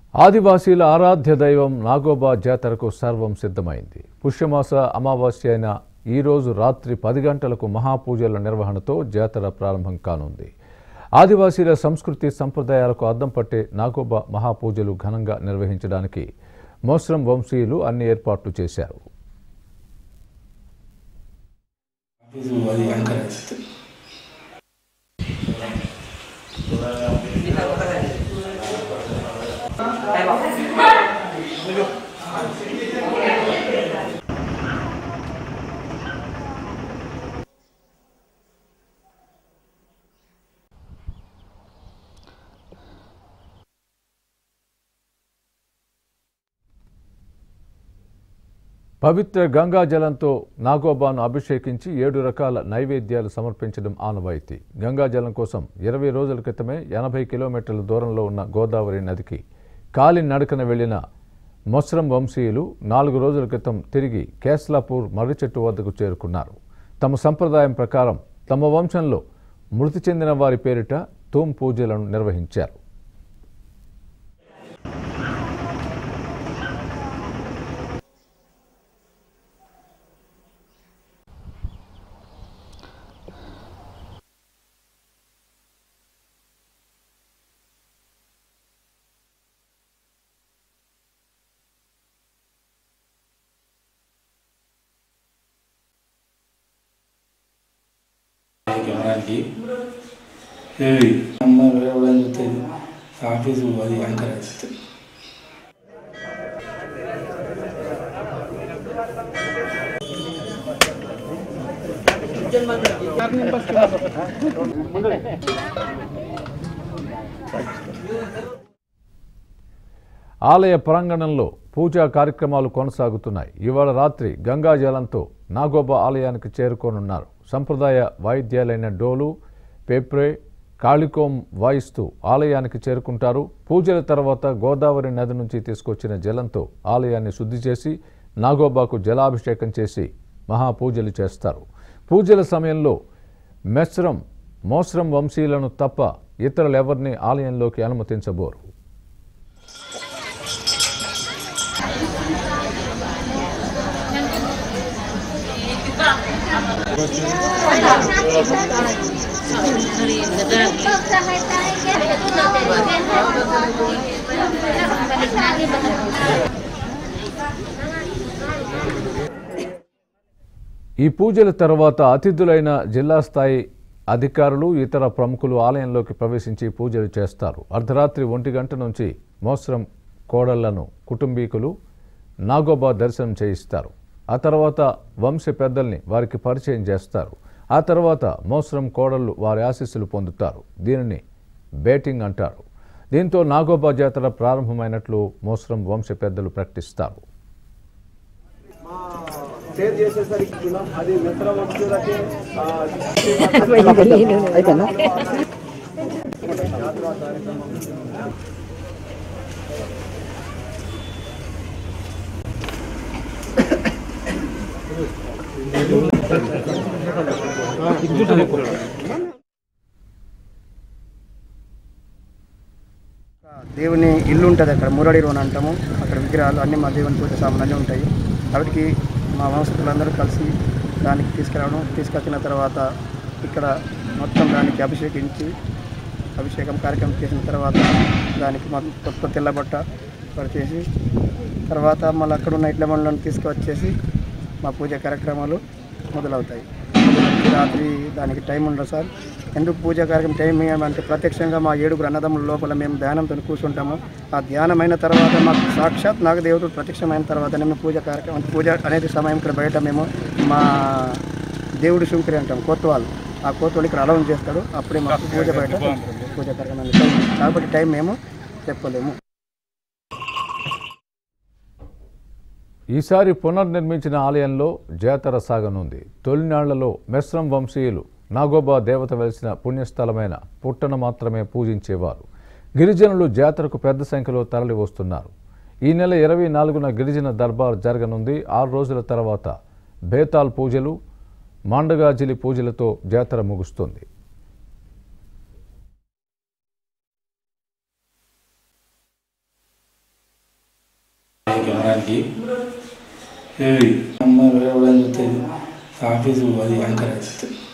ఆదివాసీల ఆరాధ్య దైవం నాగోబా జాతరకు సర్వం సిద్ధమైంది పుష్యమాస అమావాస్య అయిన ఈరోజు రాత్రి పది గంటలకు మహాపూజల నిర్వహణతో జాతర ప్రారంభం కానుంది ఆదివాసీల సంస్కృతి సంప్రదాయాలకు అద్దం పట్టే నాగోబా మహాపూజలు ఘనంగా నిర్వహించడానికి మోస్రం వంశీయులు అన్ని ఏర్పాట్లు చేశారు ఆఫీసు అది యాంకర్ అయితే పవిత్ర గంగా జలంతో నాగోబాను అభిషేకించి ఏడు రకాల నైవేద్యాలు సమర్పించడం ఆనవాయితీ గంగా జలం కోసం ఇరవై రోజుల క్రితమే ఎనభై కిలోమీటర్ల దూరంలో ఉన్న గోదావరి నదికి కాలి నడకన వెళ్లిన మొస్రం వంశీయులు నాలుగు రోజుల క్రితం తిరిగి కేస్లాపూర్ మర్రి చెట్టు వద్దకు చేరుకున్నారు తమ సంప్రదాయం ప్రకారం తమ వంశంలో మృతి చెందిన వారి పేరిట తూమ్ పూజలను నిర్వహించారు కెమెరాకి ఏయ్ అమ్మ ఎవడని చూస్తే ఆఫీసు అది యాంకర్ అయితే ఆలయ ప్రాంగణంలో పూజా కార్యక్రమాలు కొనసాగుతున్నాయి ఇవాళ రాత్రి గంగా జలంతో నాగోబా ఆలయానికి చేరుకోనున్నారు సంప్రదాయ వాయిద్యాలైన డోలు పేప్రే కాళికోం వాయిస్తూ ఆలయానికి చేరుకుంటారు పూజల తర్వాత గోదావరి నది నుంచి తీసుకొచ్చిన జలంతో ఆలయాన్ని శుద్ధి చేసి నాగోబాకు జలాభిషేకం చేసి మహాపూజలు చేస్తారు పూజల సమయంలో మెస్రం మోస్రం వంశీయులను తప్ప ఇతరులెవరిని ఆలయంలోకి అనుమతించబోరు ఈ పూజల తర్వాత అతిథులైన జిల్లా స్థాయి అధికారులు ఇతర ప్రముఖులు ఆలయంలోకి ప్రవేశించి పూజలు చేస్తారు అర్ధరాత్రి ఒంటి గంట నుంచి మోస్రం కోడళ్లను కుటుంబీకులు నాగోబా దర్శనం చేయిస్తారు ఆ తర్వాత వంశ పెద్దల్ని వారికి పరిచయం చేస్తారు ఆ తర్వాత మోస్రం కోడళ్ళు వారి ఆశీస్సులు పొందుతారు దీనిని బేటింగ్ అంటారు దీంతో నాగోబా జాతర ప్రారంభమైనట్లు మోస్రం వంశ పెద్దలు ప్రకటిస్తారు సేవ్ చేసేసరికి కూడా అది మిత్ర వచ్చేదకి దేవుని ఇల్లు ఉంటుంది అక్కడ మురడి రోన్ అంటాము అక్కడ విగ్రహాలు అన్ని మా దేవుని పూజ సామాన్లు అన్నీ ఉంటాయి కాబట్టి మా వంశకులందరూ కలిసి దానికి తీసుకురావడం తీసుకొచ్చిన తర్వాత ఇక్కడ మొత్తం దానికి అభిషేకించి అభిషేకం కార్యక్రమం చేసిన తర్వాత దానికి మొత్తం కొత్త తెల్ల బట్ట చేసి తర్వాత మళ్ళీ అక్కడ ఉన్న ఇట్ల మండలను తీసుకువచ్చేసి మా పూజ కార్యక్రమాలు మొదలవుతాయి రాత్రి దానికి టైం ఉండదు సార్ ఎందుకు పూజ కార్యక్రమం టైం ఏమంటే ప్రత్యక్షంగా మా ఏడుగురు అన్నదమ్ముల లోపల మేము ధ్యానంతో కూర్చుంటాము ఆ ధ్యానమైన తర్వాత మాకు సాక్షాత్ నాగదేవుడు ప్రత్యక్షమైన తర్వాతనే మేము పూజ కార్యక్రమం పూజ అనేది సమయం ఇక్కడ బయట మేము మా దేవుడి శుంకరి అంటాం కోత్వాలు ఆ కోత్వాలు ఇక్కడ అలవం చేస్తాడు అప్పుడే మాకు పూజ బయట పూజ కార్యక్రమం కాబట్టి టైం మేము చెప్పలేము ఈసారి పునర్నిర్మించిన ఆలయంలో జాతర సాగనుంది తొలినాళ్లలో మెస్రం వంశీయులు నాగోబా దేవత వెలిసిన పుణ్యస్థలమైన పుట్టను మాత్రమే పూజించేవారు గిరిజనులు జాతరకు పెద్ద సంఖ్యలో తరలి వస్తున్నారు ఈ నెల ఇరవై నాలుగున గిరిజన దర్బార్ జరగనుంది ఆరు రోజుల తర్వాత బేతాల్ పూజలు మాండగాజిలి పూజలతో జాతర ముగుస్తుంది పైకి ఎమ్మడానికి ఇది అమ్మ వేరే చూస్తే ఆఫీసు అది యాంకర్ అవుతుంది